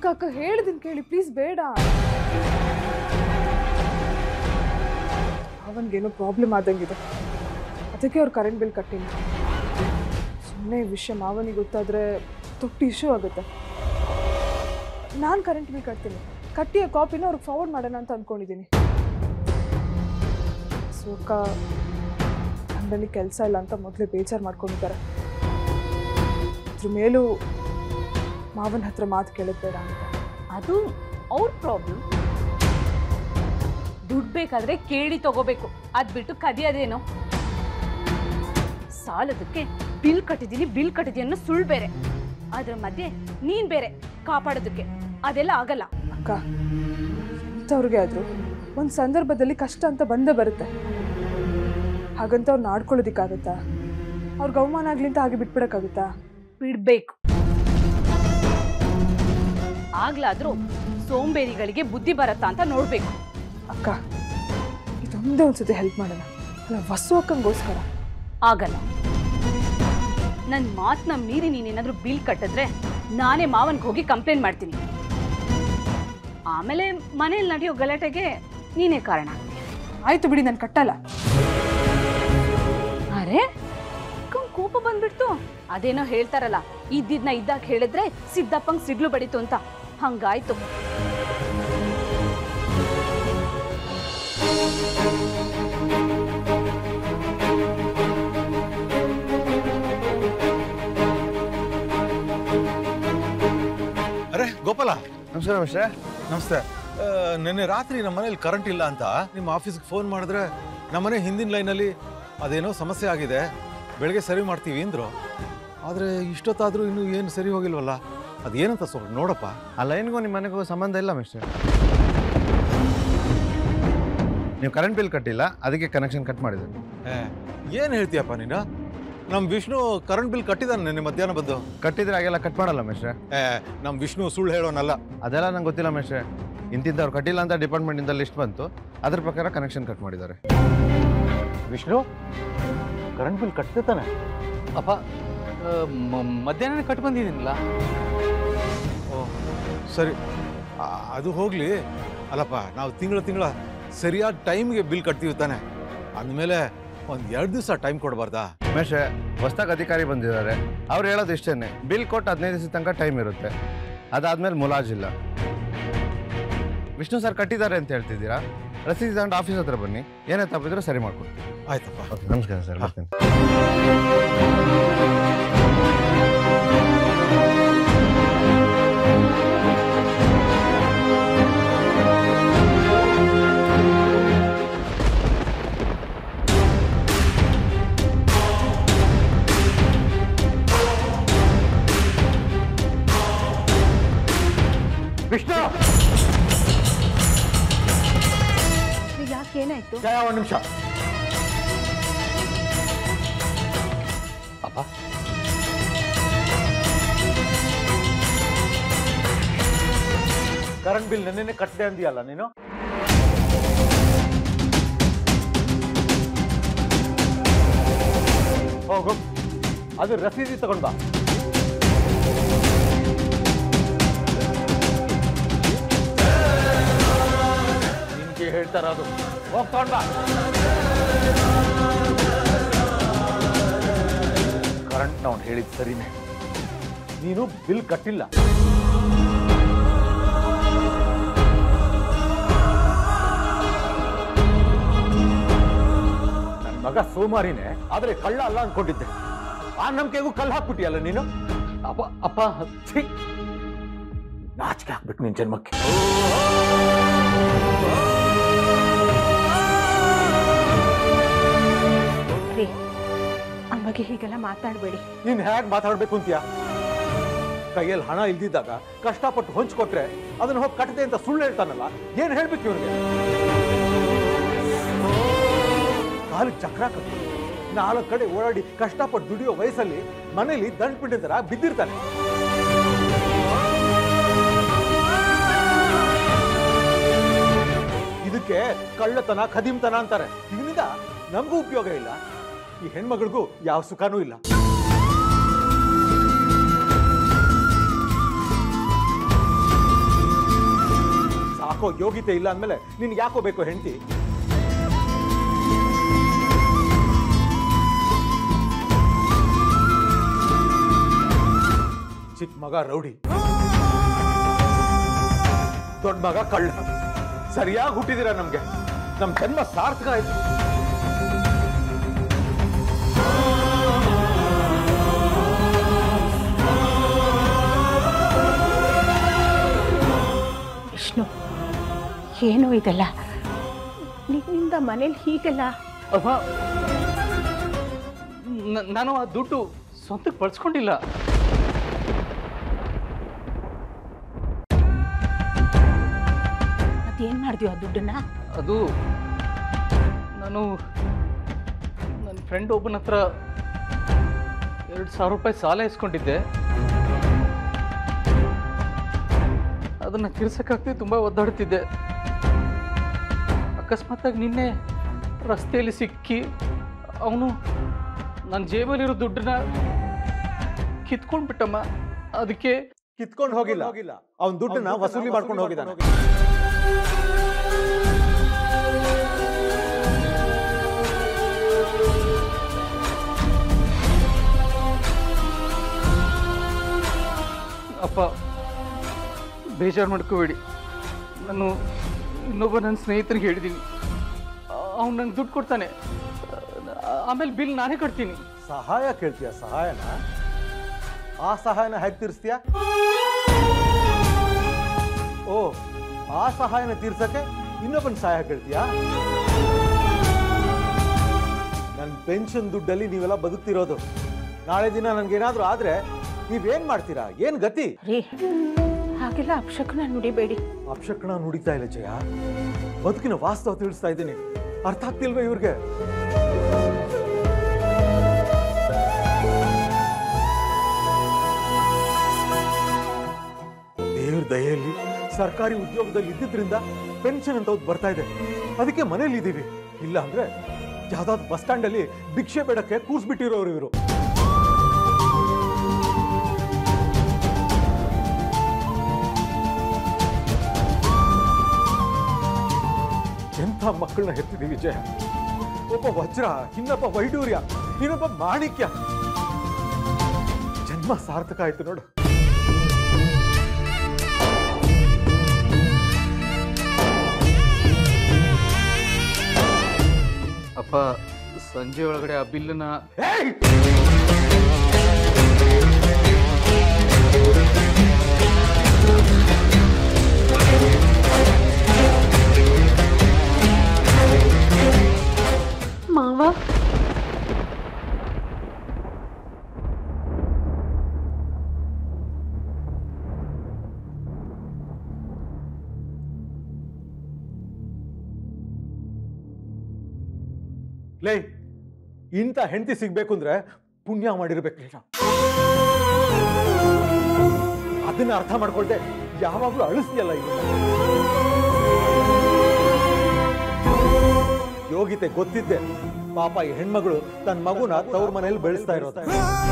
ಅಕ್ಕ ಅಕ್ಕ ಹೇಳಿದೀನಿ ಕೇಳಿ ಪ್ಲೀಸ್ ಬೇಡ ಅವನಿಗೇನೋ ಪ್ರಾಬ್ಲಮ್ ಆದಂಗಿದೆ ಅದಕ್ಕೆ ಅವ್ರು ಕರೆಂಟ್ ಬಿಲ್ ಕಟ್ಟಿಲ್ಲ ಸುಮ್ಮನೆ ವಿಷಯ ಮಾವನಿಗೆ ಗೊತ್ತಾದರೆ ದೊಡ್ಡ ಇಶ್ಯೂ ಆಗುತ್ತೆ ನಾನು ಕರೆಂಟ್ ಬಿಲ್ ಕಟ್ತೀನಿ ಕಟ್ಟಿ ಆ ಕಾಪಿನ ಅವ್ರಿಗೆ ಫಾರ್ವರ್ಡ್ ಮಾಡೋಣ ಅಂತ ಅಂದ್ಕೊಂಡಿದ್ದೀನಿ ಸೊ ಅಕ್ಕ ನನ್ನಲ್ಲಿ ಕೆಲಸ ಇಲ್ಲ ಅಂತ ಮೊದಲೇ ಬೇಜಾರು ಮಾಡ್ಕೊಂಡಿದ್ದಾರೆ ಅದ್ರ ಮೇಲೂ ಮಾವನ ಹತ್ರ ಮಾತು ಕೇಳೋದು ಬೇಡ ಅಂತ ಅದು ಅವ್ರ ಪ್ರಾಬ್ಲಮ್ ದುಡ್ಡು ಬೇಕಾದ್ರೆ ಕೇಳಿ ತಗೋಬೇಕು ಅದ್ ಬಿಟ್ಟು ಕದಿಯೋದೇನೋ ಸಾಲದಕ್ಕೆ ಬಿಲ್ ಕಟ್ಟಿದ್ದೀನಿ ಬಿಲ್ ಕಟ್ಟಿದ್ದೀನಿ ಅನ್ನೋ ಸುಳ್ಳು ಬೇರೆ ಅದ್ರ ಮಧ್ಯೆ ನೀನ್ ಬೇರೆ ಕಾಪಾಡೋದಕ್ಕೆ ಅದೆಲ್ಲ ಆಗಲ್ಲ ಅಕ್ಕ ಎಂಥವ್ರಿಗೆ ಆದರೂ ಒಂದು ಸಂದರ್ಭದಲ್ಲಿ ಕಷ್ಟ ಅಂತ ಬಂದೇ ಬರುತ್ತೆ ಹಾಗಂತ ಅವ್ರನ್ನ ಆಡ್ಕೊಳ್ಳೋದಿಕ್ಕಾಗತ್ತಾ ಅವ್ರಿಗೆ ಅವಮಾನ ಆಗ್ಲಿ ಅಂತ ಹಾಗೆ ಬಿಟ್ಬಿಡಕ್ಕಾಗುತ್ತಾ ಬಿಡ್ಬೇಕು ಆಗ್ಲಾದ್ರೂ ಸೋಂಬೇರಿಗಳಿಗೆ ಬುದ್ಧಿ ಬರತ್ತಾ ಅಂತ ನೋಡ್ಬೇಕು ಅಕ್ಕ ಇದೊಂದೇ ಒಂದ್ಸತಿ ಹೆಲ್ಪ್ ಮಾಡೋಣ ಅಲ್ಲ ವಸು ಅಕ್ಕಂಗೋಸ್ಕರ ಆಗಲ್ಲ ನನ್ನ ಮಾತನ್ನ ಮೀರಿ ನೀನೇನಾದ್ರೂ ಬಿಲ್ ಕಟ್ಟಿದ್ರೆ ನಾನೇ ಮಾವನ್ಗೆ ಹೋಗಿ ಕಂಪ್ಲೇಂಟ್ ಮಾಡ್ತೀನಿ ಆಮೇಲೆ ಮನೇಲಿ ನಡೆಯೋ ಗಲಾಟೆಗೆ ನೀನೇ ಕಾರಣ ಆಯ್ತು ಬಿಡಿ ನಾನು ಕಟ್ಟಲ್ಲ ಅರೆ ಅಕ್ಕಂಗ್ ಕೋಪ ಬಂದ್ಬಿಡ್ತು ಅದೇನೋ ಹೇಳ್ತಾರಲ್ಲ ಇದ್ದಿದ್ನ ಇದ್ದಾಗ ಹೇಳಿದ್ರೆ ಸಿದ್ದಪ್ಪಂಗ್ ಸಿಡ್ಲು ಬಡಿತು ಅಂತ ಹಂಗಾಯ್ತು ಅರೆ ಗೋಪಾಲ ನಮಸ್ಕಾರ ಮಿಸ್ಟ್ರೆ ನಮಸ್ತೆ ಆ, ನೆನ್ನೆ ರಾತ್ರಿ ನಮ್ಮ ಮನೇಲಿ ಕರೆಂಟ್ ಇಲ್ಲ ಅಂತ ನಿಮ್ಮ ಆಫೀಸ್ಗೆ ಫೋನ್ ಮಾಡಿದ್ರೆ ನಮ್ಮನೆ ಹಿಂದಿನ ಲೈನಲ್ಲಿ ಅದೇನೋ ಸಮಸ್ಯೆ ಆಗಿದೆ ಬೆಳಗ್ಗೆ ಸರಿ ಮಾಡ್ತೀವಿ ಅಂದರು ಆದರೆ ಇಷ್ಟೊತ್ತಾದರೂ ಇನ್ನೂ ಏನು ಸರಿ ಹೋಗಿಲ್ವಲ್ಲ ಅದೇನಂತ ಸ್ವಲ್ಪ ನೋಡಪ್ಪ ಆ ಲೈನ್ಗೂ ನಿಮ್ಮ ಮನೆಗೂ ಸಂಬಂಧ ಇಲ್ಲ ಮಿಸ್ಟ್ರೆ ನೀವು ಕರೆಂಟ್ ಬಿಲ್ ಕಟ್ಟಿಲ್ಲ ಅದಕ್ಕೆ ಕನೆಕ್ಷನ್ ಕಟ್ ಮಾಡಿದೆ ಏನು ಹೇಳ್ತೀಯಪ್ಪ ನೀನು ನಮ್ಮ ವಿಷ್ಣು ಕರೆಂಟ್ ಬಿಲ್ ಕಟ್ಟಿದ್ದಾನೆ ನೆನ್ನೆ ಮಧ್ಯಾಹ್ನ ಬಂದು ಕಟ್ಟಿದ್ರೆ ಹಾಗೆಲ್ಲ ಕಟ್ ಮಾಡಲ್ಲ ಮಿಸ್ಟ್ರೆ ಏ ನಮ್ಮ ವಿಷ್ಣು ಸುಳ್ಳು ಹೇಳೋನಲ್ಲ ಅದೆಲ್ಲ ನಂಗೆ ಗೊತ್ತಿಲ್ಲ ಮಿಸ್ಟ್ರೆ ಇಂತಿದ್ದವ್ರು ಕಟ್ಟಿಲ್ಲ ಅಂತ ಡಿಪಾರ್ಟ್ಮೆಂಟಿಂದ ಲಿಸ್ಟ್ ಬಂತು ಅದ್ರ ಪ್ರಕಾರ ಕನೆಕ್ಷನ್ ಕಟ್ ಮಾಡಿದ್ದಾರೆ ವಿಷ್ಣು ಕರೆಂಟ್ ಬಿಲ್ ಕಟ್ತೆ ತಾನೆ ಅಪ್ಪ ಆ, ಮ- ಮಧ್ಯಾಹ್ನ ಕಟ್ ಬಂದಿದ್ದೀನಲ್ಲ ಓ ಸರಿ ಆ, ಅದು ಹೋಗಲಿ ಅಲ್ಲಪ್ಪ ನಾವು ತಿಂಗಳ ತಿಂಗಳ ಸರಿಯಾದ ಟೈಮ್ಗೆ ಬಿಲ್ ಕಟ್ತೀವಿ ತಾನೆ ಅಂದಮೇಲೆ ಒಂದು ಎರಡು ದಿವಸ ಟೈಮ್ ಕೊಡಬಾರ್ದಾ ಮೇಷೆ ಹೊಸ್ದಾಗಿ ಅಧಿಕಾರಿ ಬಂದಿದ್ದಾರೆ ಅವ್ರು ಹೇಳೋದು ಇಷ್ಟೇನೆ ಬಿಲ್ ಕೊಟ್ಟು ಹದಿನೈದು ದಿವಸ ತನಕ ಟೈಮ್ ಇರುತ್ತೆ ಅದಾದ್ಮೇಲೆ ಮುಲಾಜಿಲ್ಲ ವಿಷ್ಣು ಸರ್ ಕಟ್ಟಿದ್ದಾರೆ ಅಂತ ಹೇಳ್ತಿದ್ದೀರಾ ರಸೀದಿ ತಗೊಂಡು ಆಫೀಸ್ ಹತ್ರ ಬನ್ನಿ ಏನೇ ತಪ್ಪಿದ್ರೆ ಸರಿ ಮಾಡ್ಕೊಡ್ತೀನಿ ಆಯ್ತಪ್ಪ ಓಕೆ ನಮಸ್ಕಾರ ಸರ್ ಬರ್ತೀನಿ ವಿಷ್ಣು ಯಾಕೆ ಏನಾಯ್ತು ಜಯ ಒಂದು ನಿಮಿಷ ಅಪ್ಪ ಕರೆಂಟ್ ಬಿಲ್ ನೆನ್ನೆ ಕಟ್ಟಿದೆ ಅಂದಿಯಲ್ಲ ನೀನು ಹೋಗು ಅದು ರಸೀದಿ ತಗೊಂಡ್ ಬಾ ನಿನ್ಗೆ ಹೇಳ್ತಾರ ಅದು ಹೋಗ್ ತಗೊಂಡ್ ಬಾ ಕರೆಂಟ್ ನಾವು ಹೇಳಿದ್ ಸರಿನೇ ನೀನು ಬಿಲ್ ಕಟ್ಟಿಲ್ಲ ನನ್ನ ಮಗ ಸೋಮಾರಿನೇ ಆದ್ರೆ ಕಳ್ಳ ಅಲ್ಲ ಅನ್ಕೊಂಡಿದ್ದೆ ಆ ನಂಬಿಕೆಗೂ ಕಲ್ಲು ಹಾಕ್ಬಿಟ್ಟಿಯಲ್ಲ ನೀನು ಅಪ್ಪ ಅಪ್ಪ ಛೀ! ನಾಚಿಕೆ ಹಾಕ್ಬೇಕು ನಿನ್ ಜನ್ಮಕ್ಕೆ ರೀ ಅಮ್ಮಗೆ ಹೀಗೆಲ್ಲ ಮಾತಾಡಬೇಡಿ ನೀನ್ ಹೇಗ್ ಮಾತಾಡ್ಬೇಕು ಅಂತೀಯ ಕೈಯಲ್ಲಿ ಹಣ ಇಲ್ದಿದ್ದಾಗ ಕಷ್ಟಪಟ್ಟು ಹೊಂಚ್ಕೊಟ್ರೆ ಅದನ್ನ ಹೋಗಿ ಕಟ್ಟದೆ ಅಂತ ಸುಳ್ಳು ಹೇಳ್ತಾನಲ್ಲ ಏನ್ ಹೇಳ್ಬೇಕು ಇವನಿಗೆ ಕಾಲಿಗೆ ಚಕ್ರ ಕಟ್ಟು ನಾಲ್ಕು ಕಡೆ ಓಡಾಡಿ ಕಷ್ಟಪಟ್ಟು ದುಡಿಯೋ ವಯಸ್ಸಲ್ಲಿ ಮನೇಲಿ ದಂಡ್ ಪಿಂಡ ತರ ಬಿದ್ದಿರ್ತಾನೆ ಇದಕ್ಕೆ ಕಳ್ಳತನ ಖದೀಮ್ತನ ಅಂತಾರೆ ಇದರಿಂದ ನಮಗೂ ಉಪಯೋಗ ಇಲ್ಲ ಈ ಹೆಣ್ಮಗಳಿಗೂ ಯಾವ ಸುಖನೂ ಇಲ್ಲ ಬದುಕೋ ಯೋಗ್ಯತೆ ಇಲ್ಲ ಅಂದಮೇಲೆ ನಿನ್ಗೆ ಯಾಕೋ ಬೇಕು ಹೆಂಡತಿ ಚಿಕ್ಕ ಮಗ ರೌಡಿ ದೊಡ್ಡ ಮಗ ಕಳ್ಳ ಸರಿಯಾಗಿ ಹುಟ್ಟಿದಿರ ನಮ್ಗೆ ನಮ್ ಜನ್ಮ ಸಾರ್ಥಕ ಆಯ್ತು ವಿಷ್ಣು ಏನು ಇದೆಲ್ಲ ನಿನ್ನಿಂದ ಮನೇಲಿ ಹೀಗೆಲ್ಲ ಅಮ್ಮ ನ- ನಾನು ಆ ದುಡ್ಡು ಸ್ವಂತಕ್ಕೆ ಬಳಸ್ಕೊಂಡಿಲ್ಲ ಮತ್ತೇನು ಮಾಡಿದ್ಯೋ ಆ ದುಡ್ಡನ್ನ ಅದು ನಾನು ನನ್ನ ಫ್ರೆಂಡ್ ಒಬ್ಬನ ಹತ್ರ ಎರಡು ಸಾವಿರ ರೂಪಾಯಿ ಸಾಲ ಇಸ್ಕೊಂಡಿದ್ದೆ ಅದನ್ನು ತೀರ್ಸಕ್ಕಾಗ್ತಿ ತುಂಬ ಒದ್ದಾಡ್ತಿದ್ದೆ ಅಕಸ್ಮಾತಾಗಿ ನಿನ್ನೆ ರಸ್ತೆಯಲ್ಲಿ ಸಿಕ್ಕಿ ಅವನು ನನ್ನ ಜೇಬಲ್ಲಿರೋ ದುಡ್ಡನ್ನ ಕಿತ್ಕೊಂಡ್ಬಿಟ್ಟಮ್ಮ ಅದಕ್ಕೆ ಕಿತ್ಕೊಂಡು ಹೋಗಿಲ್ಲ ಅವ್ನ ದುಡ್ಡನ್ನ ವಸೂಲಿ ಮಾಡ್ಕೊಂಡು ಹೋಗಿದ್ದಾನೆ ಅಪ್ಪ ಬೇಜಾರು ಮಾಡ್ಕೋಬೇಡಿ ನಾನು ಇನ್ನೊಬ್ಬ ನನ್ನ ಸ್ನೇಹಿತರಿಗೆ ಹೇಳಿದ್ದೀನಿ ಅವ್ನು ನಂಗೆ ದುಡ್ಡು ಕೊಡ್ತಾನೆ ಆ- ಆಮೇಲೆ ಬಿಲ್ ನಾನೇ ಕಟ್ತೀನಿ ಸಹಾಯ ಕೇಳ್ತೀಯ ಸಹಾಯನ ಆ ಸಹಾಯನ ಹೇಗೆ ತೀರಿಸ್ತೀಯ ಓ ಆ ಸಹಾಯನ ತೀರ್ಸಕ್ಕೆ ಇನ್ನೊಬ್ಬನ ಸಹಾಯ ಕೇಳ್ತೀಯಾ ನನ್ನ ಪೆನ್ಷನ್ ದುಡ್ಡಲ್ಲಿ ನೀವೆಲ್ಲ ಬದುಕ್ತಿರೋದು ನಾಳೆ ದಿನ ನನ್ಗೇನಾದ್ರೂ ಆದ್ರೆ ನೀವೇನ್ ಮಾಡ್ತೀರಾ ಏನ್ ಗತಿ ರೀ ಹಾಗೆಲ್ಲ ಅಪಶಕನ ನುಡಿಬೇಡಿ ಅಪಶಕನ ನುಡಿತಾ ಇಲ್ಲ ಜಯ ಬದುಕಿನ ವಾಸ್ತವ ತಿಳಿಸ್ತಾ ಇದ್ದೀನಿ ಅರ್ಥ ಆಗ್ತಿಲ್ವಾ ಇವ್ರಿಗೆ ದೇವ್ರ ದಯೆಯಲ್ಲಿ ಸರ್ಕಾರಿ ಉದ್ಯೋಗದಲ್ಲಿ ಇದ್ದಿದ್ರಿಂದ ಪೆನ್ಷನ್ ಅಂತ ಒಂದು ಬರ್ತಾ ಇದೆ ಅದಕ್ಕೆ ಮನೇಲಿ ಇದ್ದೀವಿ ಇಲ್ಲ ಅಂದ್ರೆ ಯಾವ್ದಾದ್ರು ಬಸ್ ಸ್ಟ್ಯಾಂಡ್ ಅಲ್ಲಿ ಭಿಕ್ಷೆ ಬೇಡಕ್ಕೆ ಕೂರ್ಸ್ಬಿಟ್ಟಿರೋರು ಇವರು ಎಂಥ ಮಕ್ಕಳನ್ನ ಹೆತ್ತಿದೀವಿ ಜಯ ಒಬ್ಬ ವಜ್ರ ಇನ್ನೊಬ್ಬ ವೈಡೂರ್ಯ ಇನ್ನೊಬ್ಬ ಮಾಣಿಕ್ಯ ಜನ್ಮ ಸಾರ್ಥಕ ಆಯ್ತು ನೋಡು ಅಪ್ಪ ಸಂಜೆ ಒಳಗಡೆ ಆ ಬಿಲ್ಲನ್ನ ಏಯ್! ಮಾವ ಲೇ ಇಂಥ ಹೆಂಡತಿ ಸಿಗ್ಬೇಕು ಅಂದ್ರೆ ಪುಣ್ಯ ಮಾಡಿರ್ಬೇಕು ನೀನು ಅದನ್ನ ಅರ್ಥ ಮಾಡ್ಕೊಳ್ದೆ ಯಾವಾಗ್ಲೂ ಅಳಿಸ್ತೀಯಲ್ಲ ಈಗ ಯೋಗಿತೆ ಗೊತ್ತಿದ್ದೆ ಪಾಪ ಈ ಹೆಣ್ಮಗಳು ತನ್ನ ಮಗುನ ತವ್ರ ಮನೇಲಿ ಬೆಳೆಸ್ತಾ ಇರೋದು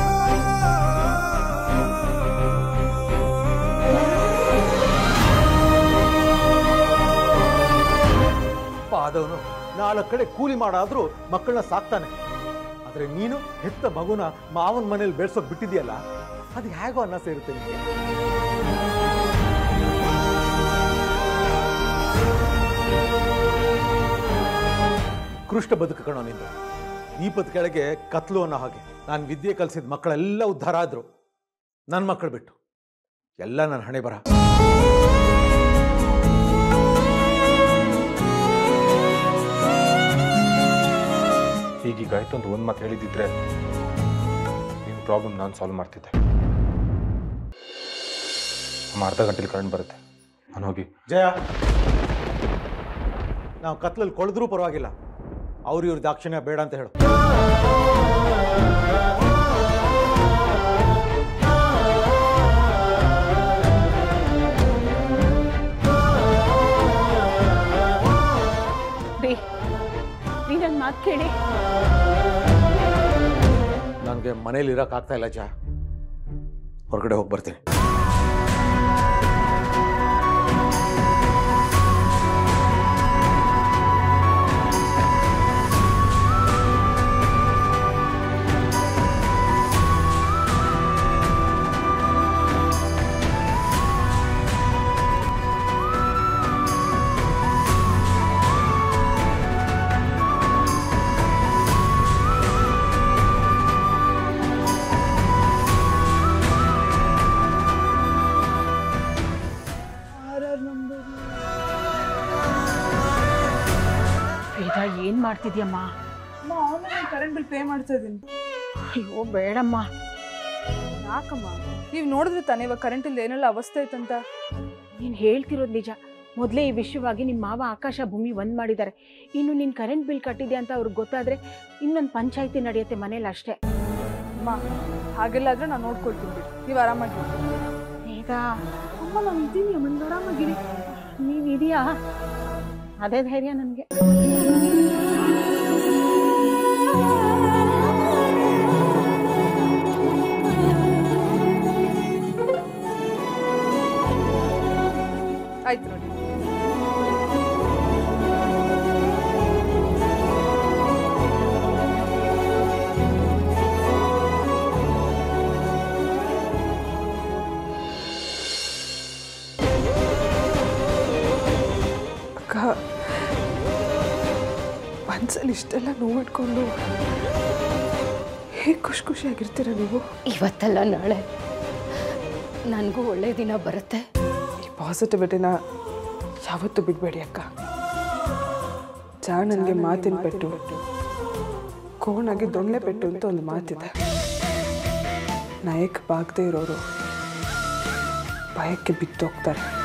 ಪಾದವನು ನಾಲ್ಕು ಕಡೆ ಕೂಲಿ ಮಾಡಾದ್ರೂ ಮಕ್ಕಳನ್ನ ಸಾಕ್ತಾನೆ ಆದ್ರೆ ನೀನು ಹೆತ್ತ ಮಗುನ ಮಾವನ ಮನೇಲಿ ಬೆಳ್ಸೋಕ್ ಬಿಟ್ಟಿದ್ಯಲ್ಲ ಅದು ಹೇಗೋ ಅನ್ನ ಸೇರುತ್ತೆ ನಿಮಗೆ ಕೃಷ್ಣ ಬದುಕು ಕಣೋ ನಿಂದು ದೀಪದ ಕೆಳಗೆ ಕತ್ಲು ಅನ್ನೋ ಹಾಗೆ ನಾನು ವಿದ್ಯೆ ಕಲಿಸಿದ ಮಕ್ಕಳೆಲ್ಲ ಉದ್ಧಾರ ಆದ್ರು ನನ್ನ ಮಕ್ಕಳು ಬಿಟ್ಟು ಎಲ್ಲ ನನ್ನ ಹಣೆ ಬರ ಹೀಗೀಗಾಯ್ತು ಅಂತ ಒಂದು ಮಾತು ಹೇಳಿದ್ದಿದ್ರೆ ನಿಮ್ಮ ಪ್ರಾಬ್ಲಮ್ ನಾನು ಸಾಲ್ವ್ ಮಾಡ್ತಿದ್ದೆ ನಮ್ಮ ಅರ್ಧ ಗಂಟೆಲಿ ಕರೆಂಟ್ ಬರುತ್ತೆ ನಾನು ಹೋಗಿ ಜಯ ನಾವು ಕತ್ಲಲ್ಲಿ ಕೊಳೆದ್ರೂ ಪರವಾಗಿಲ್ಲ ಅವ್ರು ಇವ್ರ ದಾಕ್ಷಿಣ್ಯ ಬೇಡ ಅಂತ ಹೇಳು ರೀ ರೀ ನನ್ನ ಮಾತು ಕೇಳಿ ನನಗೆ ಮನೇಲಿ ಇರೋಕ್ಕಾಗ್ತಾ ಇಲ್ಲ ಜಯ ಹೊರಗಡೆ ಹೋಗಿ ಬರ್ತೀನಿ ಮಾಡ್ತಿದ್ಯಮ್ಮ ಅಮ್ಮ ಆನ್ಲೈನ್ ಕರೆಂಟ್ ಬಿಲ್ ಪೇ ಮಾಡ್ತಾ ಇದ್ದೀನಿ ಅಯ್ಯೋ ಬೇಡಮ್ಮ ಯಾಕಮ್ಮ ನೀವು ನೋಡಿದ್ರೆ ತಾನೇ ಇವಾಗ ಕರೆಂಟಲ್ಲಿ ಏನೆಲ್ಲ ಅವಸ್ಥೆ ಐತಂತ ನೀನು ಹೇಳ್ತಿರೋದು ನಿಜ ಮೊದಲೇ ಈ ವಿಷಯವಾಗಿ ನಿಮ್ಮ ಮಾವ ಆಕಾಶ ಭೂಮಿ ಒಂದು ಮಾಡಿದ್ದಾರೆ ಇನ್ನು ನೀನು ಕರೆಂಟ್ ಬಿಲ್ ಕಟ್ಟಿದೆ ಅಂತ ಅವ್ರಿಗೆ ಗೊತ್ತಾದರೆ ಇನ್ನೊಂದು ಪಂಚಾಯಿತಿ ನಡೆಯುತ್ತೆ ಮನೇಲಿ ಅಷ್ಟೇ ಅಮ್ಮ ಹಾಗೆಲ್ಲ ಆದ್ರೆ ನಾನು ನೋಡ್ಕೊಳ್ತೀನಿ ಬಿಡಿ ನೀವು ಆರಾಮಾಗಿ ಈಗ ಅಮ್ಮ ನಾನು ಇದ್ದೀನಿ ಅಮ್ಮನ ಆರಾಮಾಗಿರಿ ನೀವು ಇದೆಯಾ ಅದೇ ಧೈರ್ಯ ನನಗೆ ಆಯ್ತು ನೋಡಿ ಅಕ್ಕ ಮನ್ಸಲ್ಲಿ ಇಷ್ಟೆಲ್ಲ ನೋವಿಟ್ಕೊಂಡು ಹೇಗೆ ಖುಷಿ ಖುಷಿಯಾಗಿರ್ತೀರ ನೀವು ಇವತ್ತಲ್ಲ ನಾಳೆ ನನಗೂ ಒಳ್ಳೆ ದಿನ ಬರುತ್ತೆ ಈ ಪಾಸಿಟಿವಿಟಿನ ಯಾವತ್ತೂ ಬಿಡಬೇಡಿ ಅಕ್ಕ ಜಾಣನ್ಗೆ ಮಾತಿನ ಪೆಟ್ಟು ಕೋಣಾಗಿ ದೊಣ್ಣೆ ಪೆಟ್ಟು ಅಂತ ಒಂದು ಮಾತಿದೆ ನಾಯಕ್ ಬಾಗದೇ ಇರೋರು ಭಯಕ್ಕೆ ಬಿದ್ದೋಗ್ತಾರೆ